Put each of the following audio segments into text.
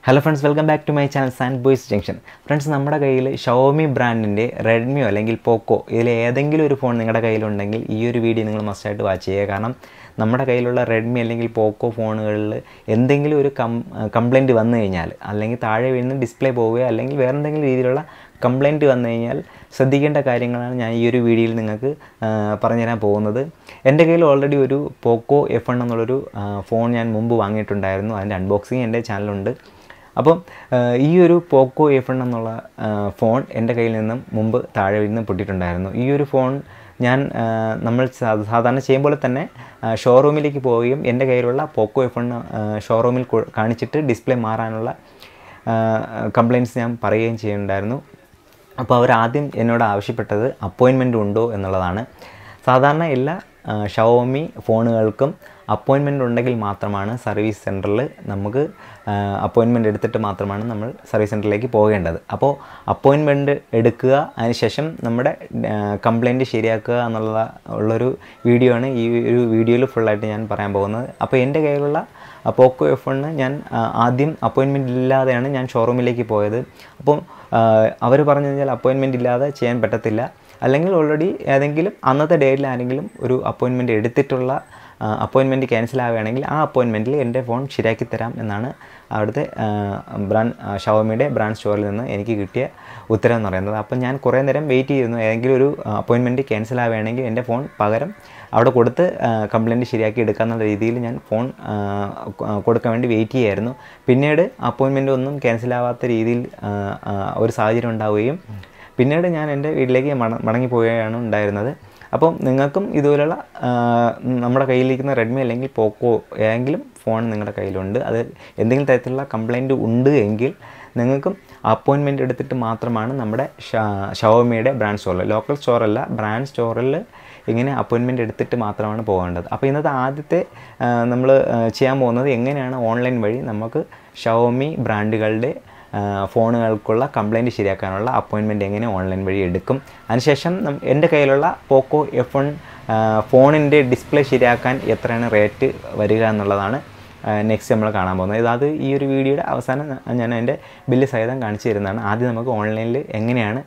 hello friends welcome back to my channel sand boys junction friends നമ്മുടെ കയ്യിൽ Xiaomi ബ്രാൻഡിൻ്റെ റെഡ്മിയോ അല്ലെങ്കിൽ പോക്കോ ഇതിൽ ഏതെങ്കിലും ഒരു ഫോൺ നിങ്ങളുടെ കയ്യിലുണ്ടെങ്കിൽ ഈ ഒരു വീഡിയോ നിങ്ങൾ മസ്റ്റായിട്ട് വാച്ച് ചെയ്യുക കാരണം നമ്മുടെ കയ്യിലുള്ള റെഡ്മി അല്ലെങ്കിൽ പോക്കോ ഫോണുകളിൽ എന്തെങ്കിലും ഒരു കം കംപ്ലൈൻറ്റ് വന്നു കഴിഞ്ഞാൽ അല്ലെങ്കിൽ താഴെ വീഴുന്ന ഡിസ്പ്ലേ പോവുകയോ അല്ലെങ്കിൽ വേറെ എന്തെങ്കിലും രീതിയിലുള്ള കംപ്ലൈൻറ്റ് വന്നു കഴിഞ്ഞാൽ ശ്രദ്ധിക്കേണ്ട കാര്യങ്ങളാണ് ഞാൻ ഈ ഒരു വീഡിയോയിൽ നിങ്ങൾക്ക് ആ, പറഞ്ഞുതരാൻ പോകുന്നത് എൻ്റെ കയ്യിൽ ഓൾറെഡി ഒരു പോക്കോ എഫ് എൺ എന്നുള്ളൊരു ആ, ഫോൺ ഞാൻ മുമ്പ് വാങ്ങിയിട്ടുണ്ടായിരുന്നു അതിൻ്റെ അൺബോക്സിങ് എൻ്റെ ചാനലുണ്ട് അപ്പം ആ, ഈ ഒരു പോക്കോ എഫ് എൺ എന്നുള്ള ആ, ഫോൺ എൻ്റെ കയ്യിൽ നിന്നും മുമ്പ് താഴെ വീണ് പൊട്ടിയിട്ടുണ്ടായിരുന്നു ഈ ഒരു ഫോൺ ഞാൻ ആ, നമ്മൾ സാ- സാധാരണ ചെയ്യും പോലെ തന്നെ ആ, ഷോറൂമിലേക്ക് പോവുകയും എൻ്റെ കയ്യിലുള്ള പോക്കോ എഫ് എൺ ഷോറൂമിൽ കൊ- കാണിച്ചിട്ട് ഡിസ്പ്ലേ മാറാനുള്ള കംപ്ലയിൻറ്റ്സ് ഞാൻ പറയുകയും ചെയ്യുന്നുണ്ടായിരുന്നു അപ്പോൾ അവർ ആദ്യം എന്നോട് ആവശ്യപ്പെട്ടത് അപ്പോയിൻമെൻ്റ് ഉണ്ടോ എന്നുള്ളതാണ് സാധാരണ എല്ലാ ഷവോമി ഫോണുകൾക്കും അപ്പോയിൻമെൻ്റ് ഉണ്ടെങ്കിൽ മാത്രമാണ് സർവീസ് സെൻറ്ററിൽ നമുക്ക് അപ്പോയിൻമെൻ്റ് എടുത്തിട്ട് മാത്രമാണ് നമ്മൾ സർവീസ് സെൻറ്ററിലേക്ക് പോകേണ്ടത് അപ്പോൾ അപ്പോയിൻമെൻ്റ് എടുക്കുക അതിനുശേഷം നമ്മുടെ കംപ്ലയിൻറ്റ് ശരിയാക്കുക എന്നുള്ള ഉള്ളൊരു വീഡിയോ ആണ് ഈ ഒരു വീഡിയോയിൽ ഫുള്ളായിട്ട് ഞാൻ പറയാൻ പോകുന്നത് അപ്പോൾ എൻ്റെ കയ്യിലുള്ള പോക്കോ എഫ് എണ്ണ് ഞാൻ ആ, ആദ്യം അപ്പോയിൻമെൻ്റ് ഇല്ലാതെയാണ് ഞാൻ ഷോറൂമിലേക്ക് പോയത് അപ്പം അവർ പറഞ്ഞു കഴിഞ്ഞാൽ അപ്പോയിൻമെൻ്റ് ഇല്ലാതെ ചെയ്യാൻ പറ്റത്തില്ല അല്ലെങ്കിൽ ഓൾറെഡി ഏതെങ്കിലും അന്നത്തെ ഡേറ്റിൽ ആരെങ്കിലും ഒരു അപ്പോയിൻമെൻ്റ് എടുത്തിട്ടുള്ള അപ്പോയിൻമെൻറ്റ് ക്യാൻസൽ ആവുകയാണെങ്കിൽ ആ അപ്പോയിൻമെൻറ്റിൽ എൻ്റെ ഫോൺ ശരിയാക്കി തരാം എന്നാണ് അവിടുത്തെ ബ്രാൻഡ് ഷവോമിയുടെ ബ്രാൻഡ് സ്റ്റോറിൽ നിന്ന് എനിക്ക് കിട്ടിയ ഉത്തരം എന്ന് പറയുന്നത് അപ്പം ഞാൻ കുറേ നേരം വെയിറ്റ് ചെയ്തിരുന്നു ഏതെങ്കിലും ഒരു അപ്പോയിൻമെൻറ്റ് ക്യാൻസൽ ആവുകയാണെങ്കിൽ എൻ്റെ ഫോൺ പകരം അവിടെ കൊടുത്ത് കംപ്ലയിൻറ്റ് ശരിയാക്കി എടുക്കാന്നുള്ള രീതിയിൽ ഞാൻ ഫോൺ ആ, കൊ- കൊടുക്കാൻ വേണ്ടി വെയിറ്റ് ചെയ്യായിരുന്നു പിന്നീട് അപ്പോയിൻമെൻ്റ് ഒന്നും ക്യാൻസൽ ആവാത്ത രീതിയിൽ ആ, ആ, ഒരു സാഹചര്യം ഉണ്ടാവുകയും പിന്നീട് ഞാൻ എൻ്റെ വീട്ടിലേക്ക് മട മടങ്ങി പോവുകയാണ് ഉണ്ടായിരുന്നത് അപ്പം നിങ്ങൾക്കും ഇതുപോലുള്ള ആ, നമ്മുടെ കയ്യിലിരിക്കുന്ന റെഡ്മി അല്ലെങ്കിൽ പോക്കോ ഏതെങ്കിലും ഫോൺ നിങ്ങളുടെ കയ്യിലുണ്ട് അത് എന്തെങ്കിലും തരത്തിലുള്ള കംപ്ലൈൻറ്റ് ഉണ്ട് എങ്കിൽ നിങ്ങൾക്കും അപ്പോയിൻമെൻറ്റ് എടുത്തിട്ട് മാത്രമാണ് നമ്മുടെ ഷവോമിയുടെ ബ്രാൻഡ് സ്റ്റോറിൽ ലോക്കൽ സ്റ്റോറല്ല ബ്രാൻഡ് സ്റ്റോറിൽ ഇങ്ങനെ അപ്പോയിൻമെൻറ്റ് എടുത്തിട്ട് മാത്രമാണ് പോകേണ്ടത് അപ്പോൾ ഇന്നത്തെ ആദ്യത്തെ നമ്മൾ ചെയ്യാൻ പോകുന്നത് എങ്ങനെയാണ് ഓൺലൈൻ വഴി നമുക്ക് ഷവോമി ബ്രാൻഡുകളുടെ ആ, ഫോണുകൾക്കുള്ള കംപ്ലൈൻറ്റ് ശരിയാക്കാനുള്ള അപ്പോയിൻമെൻറ്റ് എങ്ങനെ ഓൺലൈൻ വഴി എടുക്കും അതിനുശേഷം നം- എൻ്റെ കയ്യിലുള്ള പോക്കോ എഫ് വൺ ഫോണിൻ്റെ ഡിസ്പ്ലേ ശരിയാക്കാൻ എത്രയാണ് റേറ്റ് വരിക എന്നുള്ളതാണ് നെക്സ്റ്റ് നമ്മൾ കാണാൻ പോകുന്നത് ഇത് അത് ഈ ഒരു വീഡിയോയുടെ അവസാനം ഞാൻ എൻ്റെ ബില്ല് സഹിതം കാണിച്ചു തരുന്നതാണ് ആദ്യം നമുക്ക് ഓൺലൈനിൽ എങ്ങനെയാണ്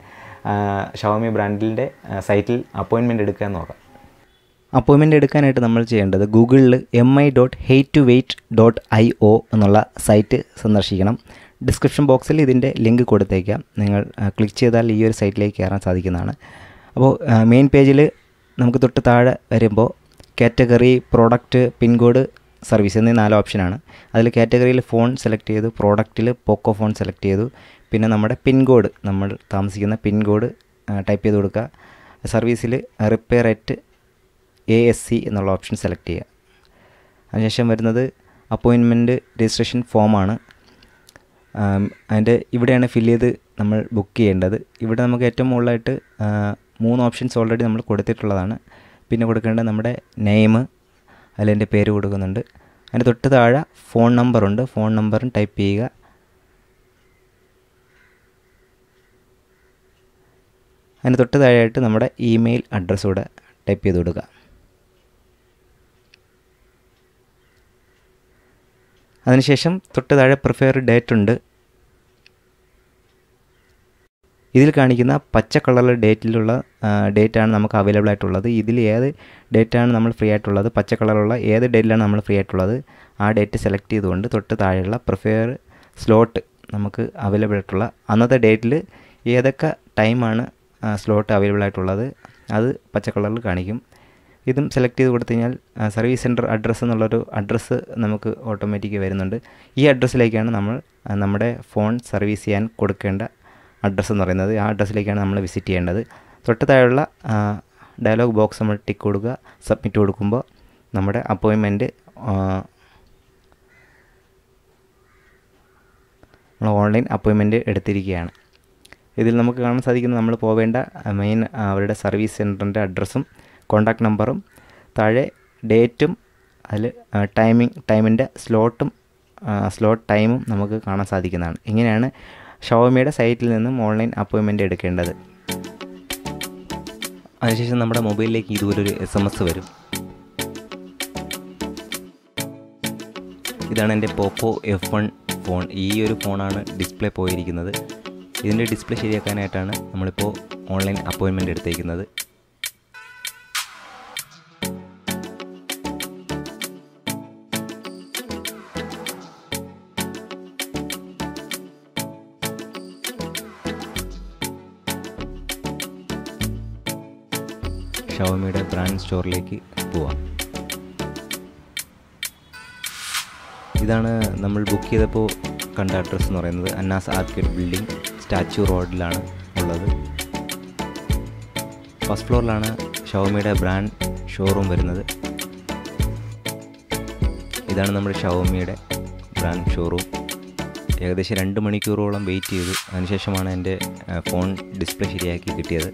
ഷവോമി ബ്രാൻഡിൻ്റെ സൈറ്റിൽ അപ്പോയിൻമെൻറ്റ് എടുക്കുക എന്ന് നോക്കാം അപ്പോയിൻമെൻ്റ് എടുക്കാനായിട്ട് നമ്മൾ ചെയ്യേണ്ടത് ഗൂഗിളിൽ M I dot hate two wait dot I O എന്നുള്ള സൈറ്റ് സന്ദർശിക്കണം ഡിസ്ക്രിപ്ഷൻ ബോക്സിൽ ഇതിൻ്റെ ലിങ്ക് കൊടുത്തേക്കാം നിങ്ങൾ ക്ലിക്ക് ചെയ്താൽ ഈ ഒരു സൈറ്റിലേക്ക് കയറാൻ സാധിക്കുന്നതാണ് അപ്പോൾ മെയിൻ പേജിൽ നമുക്ക് തൊട്ട് താഴെ വരുമ്പോൾ കാറ്റഗറി പ്രോഡക്റ്റ് പിൻകോഡ് സർവീസ് എന്നീ നാല് ഓപ്ഷനാണ് അതിൽ കാറ്റഗറിയിൽ ഫോൺ സെലക്ട് ചെയ്തു പ്രോഡക്റ്റിൽ പോക്കോ ഫോൺ സെലക്ട് ചെയ്തു പിന്നെ നമ്മുടെ പിൻകോഡ് നമ്മൾ താമസിക്കുന്ന പിൻകോഡ് ടൈപ്പ് ചെയ്ത് കൊടുക്കുക സർവീസിൽ repair at A S C എന്നുള്ള ഓപ്ഷൻ സെലക്ട് ചെയ്യുക അതിനുശേഷം വരുന്നത് അപ്പോയിൻമെൻറ്റ് രജിസ്ട്രേഷൻ ഫോമാണ് ആം, അതിൻ്റെ ഇവിടെയാണ് ഫില്ല് ചെയ്ത് നമ്മൾ ബുക്ക് ചെയ്യേണ്ടത് ഇവിടെ നമുക്ക് ഏറ്റവും മുകളിലായിട്ട് ആ, മൂന്ന് ഓപ്ഷൻസ് ഓൾറെഡി നമ്മൾ കൊടുത്തിട്ടുള്ളതാണ് പിന്നെ കൊടുക്കേണ്ടത് നമ്മുടെ നെയിം അതിലെൻ്റെ പേര് കൊടുക്കുന്നുണ്ട് അതിൻ്റെ തൊട്ട് താഴെ ഫോൺ നമ്പറുണ്ട് ഫോൺ നമ്പറും ടൈപ്പ് ചെയ്യുക അതിന് തൊട്ട് താഴെയായിട്ട് നമ്മുടെ ഇമെയിൽ അഡ്രസ്സ് കൂടെ ടൈപ്പ് ചെയ്ത് കൊടുക്കുക അതിനുശേഷം തൊട്ട് താഴെ പ്രിഫയർ ഡേറ്റ് ഉണ്ട് ഇതിൽ കാണിക്കുന്ന പച്ച കളറിലെ ഡേറ്റിലുള്ള ഡേറ്റാണ് നമുക്ക് അവൈലബിൾ ആയിട്ടുള്ളത് ഇതിൽ ഏത് ഡേറ്റാണ് നമ്മൾ ഫ്രീ ആയിട്ടുള്ളത് പച്ച കളറുള്ള ഏത് ഡേറ്റിലാണ് നമ്മൾ ഫ്രീ ആയിട്ടുള്ളത് ആ ഡേറ്റ് സെലക്ട് ചെയ്തുകൊണ്ട് തൊട്ട് താഴെയുള്ള പ്രിഫയർ സ്ലോട്ട് നമുക്ക് അവൈലബിൾ ആയിട്ടുള്ള അന്നത്തെ ഡേറ്റിൽ ഏതൊക്കെ ടൈമാണ് സ്ലോട്ട് അവൈലബിൾ ആയിട്ടുള്ളത് അത് പച്ച കളറിൽ കാണിക്കും ഇതും സെലക്ട് ചെയ്ത് കൊടുത്തു കഴിഞ്ഞാൽ സർവീസ് സെൻറ്റർ അഡ്രസ്സ് എന്നുള്ളൊരു അഡ്രസ്സ് നമുക്ക് ഓട്ടോമാറ്റിക് വരുന്നുണ്ട് ഈ അഡ്രസ്സിലേക്കാണ് നമ്മൾ ആ, നമ്മുടെ ഫോൺ സർവീസ് ചെയ്യാൻ കൊടുക്കേണ്ട അഡ്രസ്സ് എന്ന് പറയുന്നത് ആ അഡ്രസ്സിലേക്കാണ് നമ്മൾ വിസിറ്റ് ചെയ്യേണ്ടത് തൊട്ട് താഴെയുള്ള ഡയലോഗ് ബോക്സ് നമ്മൾ ടിക്ക് കൊടുക്കുക സബ്മിറ്റ് കൊടുക്കുമ്പോൾ നമ്മുടെ അപ്പോയിൻമെൻറ്റ് നമ്മൾ ഓൺലൈൻ അപ്പോയിൻമെൻറ്റ് എടുത്തിരിക്കുകയാണ് ഇതിൽ നമുക്ക് കാണാൻ സാധിക്കുന്നത് നമ്മൾ പോവേണ്ട മെയിൻ അവരുടെ സർവീസ് സെൻറ്ററിൻ്റെ അഡ്രസ്സും കോൺടാക്ട് നമ്പറും താഴെ ഡേറ്റും അതിൽ ടൈമിംഗ് ടൈമിൻ്റെ സ്ലോട്ടും സ്ലോട്ട് ടൈമും നമുക്ക് കാണാൻ സാധിക്കുന്നതാണ് ഇങ്ങനെയാണ് ഷവോമിയുടെ സൈറ്റിൽ നിന്നും ഓൺലൈൻ അപ്പോയിൻമെൻറ്റ് എടുക്കേണ്ടത് അതിനുശേഷം നമ്മുടെ മൊബൈലിലേക്ക് ഇതുപോലൊരു എസ് എം എസ് വരും ഇതാണ് എൻ്റെ പോക്കോ എഫ് വൺ ഫോൺ ഈ ഒരു ഫോണാണ് ഡിസ്പ്ലേ പോയിരിക്കുന്നത് ഇതിൻ്റെ ഡിസ്പ്ലേ ശരിയാക്കാനായിട്ടാണ് നമ്മളിപ്പോൾ ഓൺലൈൻ അപ്പോയിൻമെൻറ്റ് എടുത്തേക്കുന്നത് ഷവമിയുടെ ബ്രാൻഡ് സ്റ്റോറിലേക്ക് പോവാം ഇതാണ് നമ്മൾ ബുക്ക് ചെയ്തപ്പോൾ കണ്ട അഡ്രസ്സ് എന്ന് പറയുന്നത് അന്നാസ് ആർക്കേഡ് ബിൽഡിംഗ് സ്റ്റാച്യു റോഡിലാണ് ഉള്ളത് ഫസ്റ്റ് ഫ്ലോറിലാണ് ഷവമിയുടെ ബ്രാൻഡ് ഷോറൂം വരുന്നത് ഇതാണ് നമ്മുടെ ഷവമിയുടെ ബ്രാൻഡ് ഷോറൂം ഏകദേശം രണ്ട് മണിക്കൂറോളം വെയിറ്റ് ചെയ്തു അതിനുശേഷമാണ് എൻ്റെ ഫോൺ ഡിസ്പ്ലേ ശരിയാക്കി കിട്ടിയത്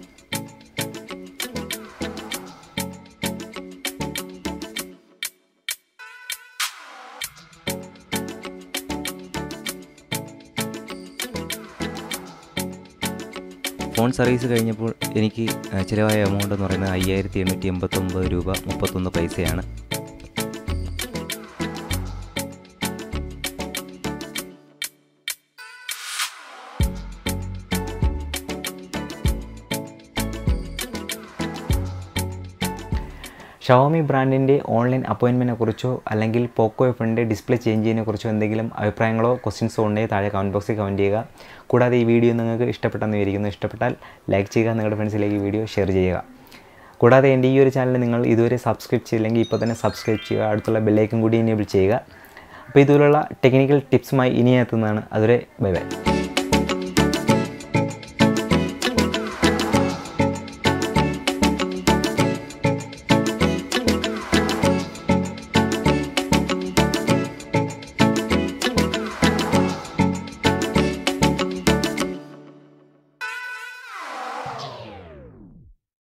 ഫോൺ സർവീസ് കഴിഞ്ഞപ്പോൾ എനിക്ക് ചിലവായ എമൗണ്ട് എന്ന് പറയുന്നത് അയ്യായിരത്തി എണ്ണൂറ്റി എൺപത്തൊമ്പത് രൂപ മുപ്പത്തൊന്ന് പൈസയാണ് ഷവോമി ബ്രാൻഡിൻ്റെ ഓൺലൈൻ അപ്പോയിൻമെൻറ്റിനെ കുറിച്ചോ അല്ലെങ്കിൽ പോക്കോ എഫിൻ്റെ ഡിസ്പ്ലേ ചേഞ്ച് ചെയ്യുന്നതിനെ കുറിച്ചോ എന്തെങ്കിലും അഭിപ്രായങ്ങളോ ക്വസ്റ്റ്യൻസോ ഉണ്ടെങ്കിൽ താഴെ കമൻറ്റ് ബോക്സിൽ കമൻറ്റ് ചെയ്യുക കൂടാതെ ഈ വീഡിയോ നിങ്ങൾക്ക് ഇഷ്ടപ്പെട്ടെന്ന് വിചാരിക്കുന്നു ഇഷ്ടപ്പെട്ടാൽ ലൈക്ക് ചെയ്യുക നിങ്ങളുടെ ഫ്രണ്ട്സിലേക്ക് ഈ വീഡിയോ ഷെയർ ചെയ്യുക കൂടാതെ എൻ്റെ ഈ ഒരു ചാനൽ നിങ്ങൾ ഇതുവരെ സബ്സ്ക്രൈബ് ചെയ്തില്ലെങ്കിൽ ഇപ്പോൾ തന്നെ സബ്സ്ക്രൈബ് ചെയ്യുക അടുത്തുള്ള ബെല്ലൈക്കും കൂടി എനേബിൾ ചെയ്യുക അപ്പോൾ ഇതുപോലുള്ള ടെക്നിക്കൽ ടിപ്സുമായി ഇനി എത്തുന്നതാണ് അതുവരെ ബൈ ബൈ